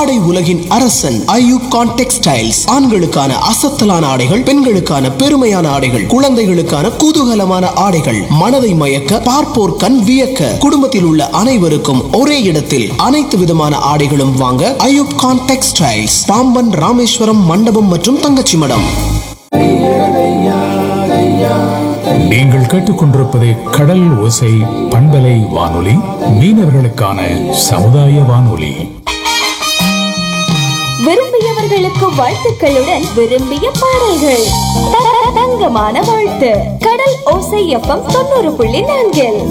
ஆடை உலகின் அரசன் ஐயூப் கான் டெக்ஸ்டைல்ஸ் ஆண்களுக்கான அசத்தலான ஆடைகள் பெண்களுக்கான பெருமையான ஆடைகள் குழந்தைகளுக்கான குதூகலமான ஆடைகள் மனதை மயக்க பார்ப்போர் கண் வியக்க குடும்பத்தில் உள்ள அனைவருக்கும் ஒரே இடத்தில் அனைத்து விதமான ஆடைகளும் வாங்க ஐயூப் கான் டெக்ஸ்டைல்ஸ் பாம்பன் ராமேஸ்வரம் மண்டபம் மற்றும் தங்கச்சி மடம் நீங்கள் கேட்டுக்கொண்டிருப்பது கடல் ஓசை பண்பலை வானொலி மீனவர்களுக்கான சமுதாய வானொலி விரும்பியவர்களுக்கு வாழ்த்துக்களுடன் விரும்பிய பாடல்கள் த- தங்கமான வாழ்த்து கடல் ஓசை எஃப்எம் தொண்ணூறு புள்ளி நான்கில்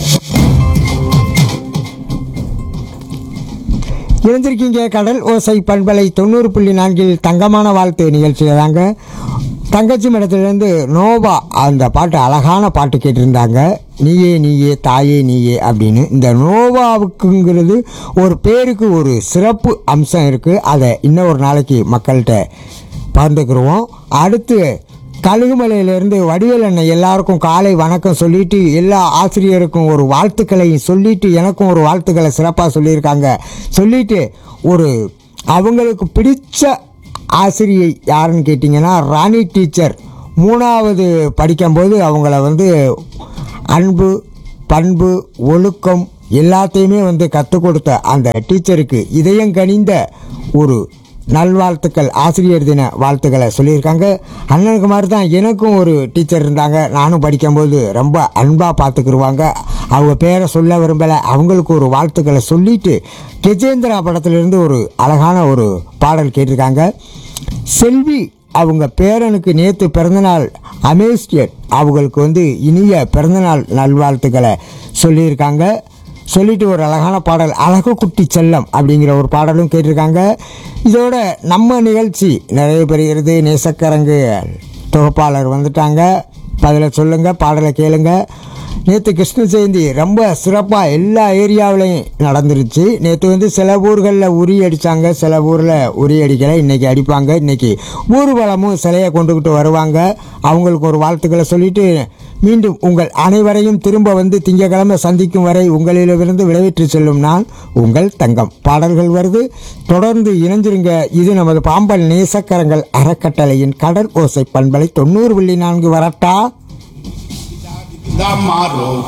இணைந்திருக்கீங்க கடல் ஓசை பண்பலை தொண்ணூறு புள்ளி நான்கில் தங்கமான வாழ்த்து நிகழ்ச்சியில் தாங்க தங்கச்சி மடத்துலேருந்து நோவா அந்த பாட்டு அழகான பாட்டு கேட்டிருந்தாங்க நீயே நீயே தாயே நீயே அப்படின்னு இந்த நோவாவுக்குங்கிறது ஒரு பேருக்கு ஒரு சிறப்பு அம்சம் இருக்குது அதை இன்னும் ஒரு நாளைக்கு மக்கள்கிட்ட பகிர்ந்துக்கிருவோம் அடுத்து கழுகுமலையிலேருந்து வடிவேல் அண்ணன் எல்லாருக்கும் காலை வணக்கம் சொல்லிட்டு எல்லா ஆசிரியருக்கும் ஒரு வாழ்த்துக்களையும் சொல்லிட்டு எனக்கும் ஒரு வாழ்த்துக்களை சிறப்பாக சொல்லியிருக்காங்க சொல்லிட்டு ஒரு அவங்களுக்கு பிடிச்ச ஆசிரியை யாருன்னு கேட்டிங்கன்னா ராணி டீச்சர் மூணாவது படிக்கும்போது அவங்கள வந்து அன்பு பண்பு ஒழுக்கம் எல்லாத்தையுமே வந்து கற்றுக் கொடுத்த அந்த டீச்சருக்கு இதயம் கனிந்த ஒரு நல்வாழ்த்துக்கள் ஆசிரியர் தின வாழ்த்துக்களை சொல்லியிருக்காங்க அண்ணனுக்கு மாதிரி தான் எனக்கும் ஒரு டீச்சர் இருந்தாங்க நானும் படிக்கும்போது ரொம்ப அன்பாக பார்த்துக்கிருவாங்க அவங்க பேரை சொல்ல விரும்பலை அவங்களுக்கு ஒரு வாழ்த்துக்களை சொல்லிட்டு கஜேந்திரா படத்திலிருந்து ஒரு அழகான ஒரு பாடல் கேட்டிருக்காங்க செல்வி அவங்க பேரனுக்கு நேற்று பிறந்தநாள் அமேஸ்டியட் அவங்களுக்கு வந்து இனிய பிறந்தநாள் நல்வாழ்த்துக்களை சொல்லியிருக்காங்க சொல்லிட்டு ஒரு அழகான பாடல் அழகு குட்டி செல்லம் அப்படிங்கிற ஒரு பாடலும் கேட்டிருக்காங்க இதோட நம்ம நிகழ்ச்சி நிறைய பெறுகிறது நேசக்கரங்கு தொகுப்பாளர் வந்துட்டாங்க பதிலை சொல்லுங்கள் பாடலை கேளுங்க நேற்று கிருஷ்ண ஜெயந்தி ரொம்ப சிறப்பாக எல்லா ஏரியாவிலையும் நடந்துருச்சு நேற்று வந்து சில ஊர்களில் உரி அடித்தாங்க சில ஊரில் உரி அடிக்கலை இன்றைக்கி அடிப்பாங்க இன்றைக்கி ஊர்வலமும் சிலையை கொண்டுக்கிட்டு வருவாங்க அவங்களுக்கு ஒரு வாழ்த்துக்களை சொல்லிட்டு மீண்டும் உங்கள் அனைவரையும் திரும்ப வந்து திங்கக்கிழமை சந்திக்கும் வரை உங்களிடமிருந்து விளைவிட்டு செல்லும் நான் உங்கள் தங்கம் பாடல்கள் வருது தொடர்ந்து இணைஞ்சிருங்க இது நமது பாம்பல் நேசக்கரங்கள் அறக்கட்டளையின் கடல் ஓசை பண்பலை தொண்ணூறு புள்ளி நான்கு வரட்டா da maro